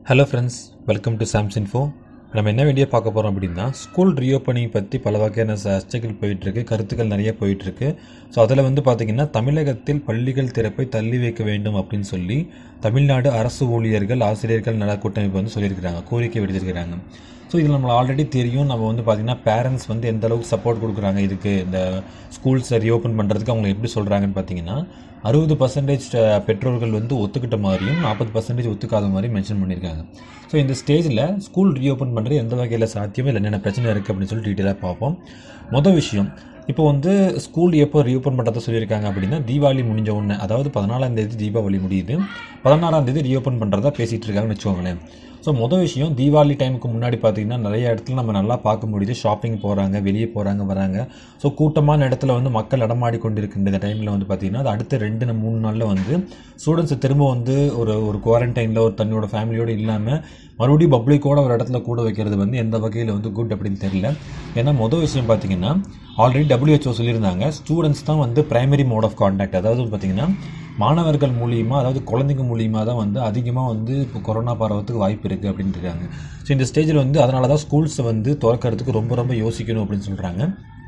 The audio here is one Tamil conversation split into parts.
hello friends welcome to Sam's info நம்ம என்ன வீடியோ பார்க்க போகிறோம் அப்படின்னா ஸ்கூல் ரீஓப்பனிங் பற்றி பல வகையான சர்ச்சைகள் போயிட்டுருக்கு கருத்துக்கள் நிறைய போயிட்டுருக்கு ஸோ அதில் வந்து பார்த்திங்கன்னா தமிழகத்தில் பள்ளிகள் திறப்பை தள்ளி வைக்க வேண்டும் அப்படின்னு சொல்லி தமிழ்நாடு அரசு ஊழியர்கள் ஆசிரியர்கள் நல கூட்டமைப்பு வந்து சொல்லியிருக்கிறாங்க கோரிக்கை விடுத்திருக்கிறாங்க ஸோ இதில் நம்மளுக்கு ஆல்ரெடி தெரியும் நம்ம வந்து பார்த்திங்கன்னா பேரண்ட்ஸ் வந்து எந்த அளவுக்கு சப்போர்ட் கொடுக்குறாங்க இதுக்கு இந்த ஸ்கூல்ஸை ரீஓப்பன் பண்ணுறதுக்கு அவங்க எப்படி சொல்கிறாங்கன்னு பார்த்தீங்கன்னா அறுபது பர்சன்டேஜ் பெற்றோர்கள் வந்து ஒத்துக்கிட்ட மாதிரியும் நாற்பது பர்சன்டேஜ் ஒத்துக்காத மாதிரியும் மென்ஷன் பண்ணியிருக்காங்க ஸோ இந்த ஸ்டேஜில் ஸ்கூல் ரீஓப்பன் பண்ணுறது எந்த வகையில் சாத்தியம் இல்லை என்னென்ன பிரச்சனை இருக்குது அப்படின்னு சொல்லி டீட்டெயிலாக பார்ப்போம் மொதல் விஷயம் இப்போ வந்து ஸ்கூல் எப்போ ரீஓப்பன் பண்ணுறத சொல்லியிருக்காங்க அப்படின்னா தீபாவளி முடிஞ்ச உடனே அதாவது பதினாலாம் தேதி தீபாவளி முடியுது பதினாறாம் தேதி ரீஓப்பன் பண்ணுறதா பேசிகிட்டு இருக்காங்கன்னு வச்சுக்கோங்களேன் ஸோ மொதல் விஷயம் தீபாவளி டைமுக்கு முன்னாடி பார்த்தீங்கன்னா நிறைய இடத்துல நம்ம நல்லா பார்க்க முடியுது ஷாப்பிங் போகிறாங்க வெளியே போகிறாங்க வராங்க ஸோ கூட்டமான இடத்துல வந்து மக்கள் நடமாடி கொண்டிருக்கின்ற இந்த டைமில் வந்து பார்த்திங்கன்னா அது அடுத்த ரெண்டு ந- மூணு நாளில் வந்து ஸ்டூடெண்ட்ஸை திரும்ப வந்து ஒரு ஒரு குவாரண்டைனில் ஒரு தன்னோட ஃபேமிலியோடு இல்லாமல் மறுபடியும் பப்ளிக்கோட ஒரு இடத்துல கூட வைக்கிறது வந்து எந்த வகையில் வந்து குட் அப்படின்னு தெரியல ஏன்னா மொதல் விஷயம் பார்த்தீங்கன்னா ஆல்ரெடி WHO சொல்லியிருந்தாங்க ஸ்டூடெண்ட்ஸ் தான் வந்து பிரைமரி மோட் ஆஃப் கான்டாக்ட் அதாவது பார்த்தீங்கன்னா மாணவர்கள் மூலியமாக அதாவது குழந்தைங்க மூலியமாக தான் வந்து அதிகமாக வந்து இப்போ கொரோனா பரவத்துக்கு வாய்ப்பு இருக்குது அப்படின்னு இருக்காங்க ஸோ இந்த ஸ்டேஜில் வந்து அதனால தான் ஸ்கூல்ஸை வந்து திறக்கிறதுக்கு ரொம்ப ரொம்ப யோசிக்கணும் அப்படின்னு சொல்கிறாங்க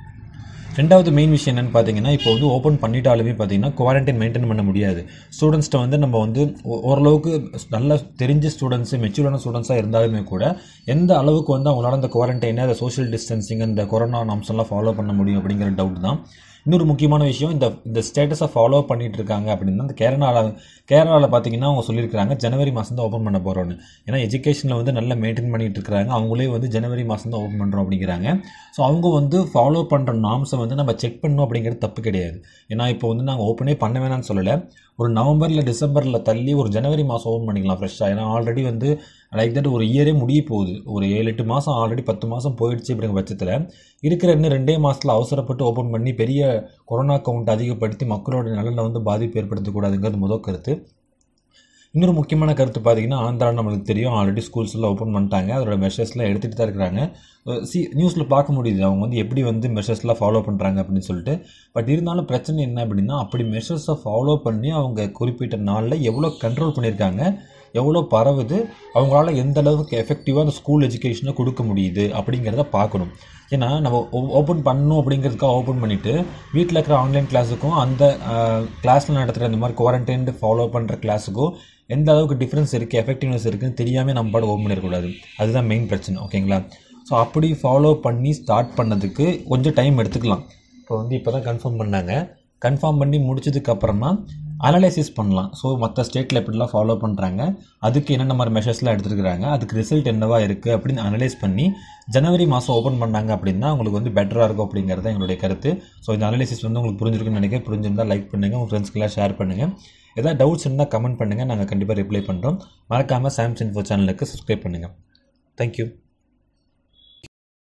ரெண்டாவது மெயின் விஷயம் என்னன்னு பார்த்தீங்கன்னா இப்போ வந்து ஓப்பன் பண்ணிட்டாலுமே பார்த்தீங்கன்னா குவாரண்டைன் மெயின்டைன் பண்ண முடியாது ஸ்டூடெண்ட்ஸ்ட்ட வந்து நம்ம வந்து ஓ- ஓரளவுக்கு நல்லா தெரிஞ்ச ஸ்டூடெண்ட்ஸ் மெச்சூரான ஸ்டூடெண்ட்ஸாக இருந்தாலுமே கூட எந்த அளவுக்கு வந்து அவங்களால அந்த குவாரண்டைனை அந்த சோஷியல் டிஸ்டன்சிங் அந்த கொரோனா நாம்ஸ்லாம் ஃபாலோ பண்ண முடியும் அப்படிங்கிற டவுட் தான் இன்னொரு முக்கியமான விஷயம் இந்த இந்த ஸ்டேட்டஸை ஃபாலோ பண்ணிட்டு இருக்காங்க அப்படின்னா இந்த கேரளாவில் கேரளாவில் பார்த்தீங்கன்னா அவங்க சொல்லியிருக்காங்க ஜனவரி மாதம் தான் ஓப்பன் பண்ண போகிறோன்னு ஏன்னா எஜுகேஷனில் வந்து நல்லா மெயின்டைன் பண்ணிட்டு இருக்காங்க அவங்களே வந்து ஜனவரி மாதம் தான் ஓப்பன் பண்ணுறோம் அப்படிங்கிறாங்க ஸோ அவங்க வந்து ஃபாலோ பண்ணுற நாம்ஸை வந்து நம்ம செக் பண்ணணும் அப்படிங்கிறது தப்பு கிடையாது ஏன்னா இப்போ வந்து நாங்கள் ஓப்பனே பண்ண வேணாம்னு சொல்லலை ஒரு நவம்பரில் டிசம்பரில் தள்ளி ஒரு ஜனவரி மாதம் ஓப்பன் பண்ணிக்கலாம் ஃப்ரெஷ்ஷாக ஏன்னா ஆல்ரெடி வந்து லைக் தட் ஒரு இயரே முடிய போகுது ஒரு ஏழு எட்டு மாதம் ஆல்ரெடி பத்து மாதம் போயிடுச்சு அப்படிங்கிற பட்சத்தில் இருக்கிற இன்னும் ரெண்டே மாதத்தில் அவசரப்பட்டு ஓப்பன் பண்ணி பெரிய கொரோனா கவுண்ட் அதிகப்படுத்தி மக்களோட நலனில் வந்து பாதிப்பு ஏற்படுத்தக்கூடாதுங்கிறது முதல் கருத்து இன்னொரு முக்கியமான கருத்து பார்த்தீங்கன்னா ஆந்திரா நம்மளுக்கு தெரியும் ஆல்ரெடி ஸ்கூல்ஸ் எல்லாம் ஓப்பன் பண்ணிட்டாங்க அதோட மெஷர்ஸ்லாம் எடுத்துகிட்டு தான் இருக்கிறாங்க சி நியூஸில் பார்க்க முடியுது அவங்க வந்து எப்படி வந்து மெஷர்ஸ்லாம் ஃபாலோ பண்ணுறாங்க அப்படின்னு சொல்லிட்டு பட் இருந்தாலும் பிரச்சனை என்ன அப்படின்னா அப்படி மெஷர்ஸை ஃபாலோ பண்ணி அவங்க குறிப்பிட்ட நாளில் எவ்வளோ கண்ட்ரோல் பண்ணியிருக்காங்க எவ்வளோ பரவுது அவங்களால எந்த அளவுக்கு எஃபெக்டிவாக அந்த ஸ்கூல் எஜுகேஷனை கொடுக்க முடியுது அப்படிங்கிறத பார்க்கணும் ஏன்னா நம்ம ஓப்பன் பண்ணணும் அப்படிங்கிறதுக்காக ஓப்பன் பண்ணிவிட்டு வீட்டில் இருக்கிற ஆன்லைன் கிளாஸுக்கும் அந்த கிளாஸில் நடத்துகிற இந்த மாதிரி குவாரண்டைன் ஃபாலோ பண்ணுற கிளாஸுக்கும் எந்த அளவுக்கு டிஃப்ரென்ஸ் இருக்குது எஃபெக்டிவ்னஸ் இருக்குன்னு தெரியாமல் நம்ம பாட்டு ஓப்பன் பண்ணிடக்கூடாது அதுதான் மெயின் பிரச்சனை ஓகேங்களா ஸோ அப்படி ஃபாலோ பண்ணி ஸ்டார்ட் பண்ணதுக்கு கொஞ்சம் டைம் எடுத்துக்கலாம் இப்போ வந்து இப்போ தான் கன்ஃபார்ம் பண்ணாங்க கன்ஃபார்ம் பண்ணி முடிச்சதுக்கு அப்புறமா அனலைசிஸ் பண்ணலாம் ஸோ மற்ற ஸ்டேட்டில் எப்படிலாம் ஃபாலோ பண்ணுறாங்க அதுக்கு என்னென்ன மாதிரி மெஷர்ஸ்லாம் எடுத்துருக்குறாங்க அதுக்கு ரிசல்ட் என்னவா இருக்குது அப்படின்னு அனலைஸ் பண்ணி ஜனவரி மாதம் ஓப்பன் பண்ணாங்க அப்படின்னா உங்களுக்கு வந்து பெட்டராக இருக்கும் அப்படிங்கிறது தான் எங்களுடைய கருத்து ஸோ இந்த அனலைசிஸ் வந்து உங்களுக்கு புரிஞ்சிருக்குன்னு நினைக்கிறேன் புரிஞ்சிருந்தால் லைக் பண்ணுங்கள் உங்கள் ஃப்ரெண்ட்ஸ்க்கெல்லாம் ஷேர் பண்ணுங்கள் ஏதாவது டவுட்ஸ் இருந்தால் கமெண்ட் பண்ணுங்கள் நாங்கள் கண்டிப்பாக ரிப்ளை பண்ணுறோம் மறக்காமல் சாம்சங் ஃபோர் சேனலுக்கு சப்ஸ்கிரைப் பண்ணுங்கள் தேங்க்யூ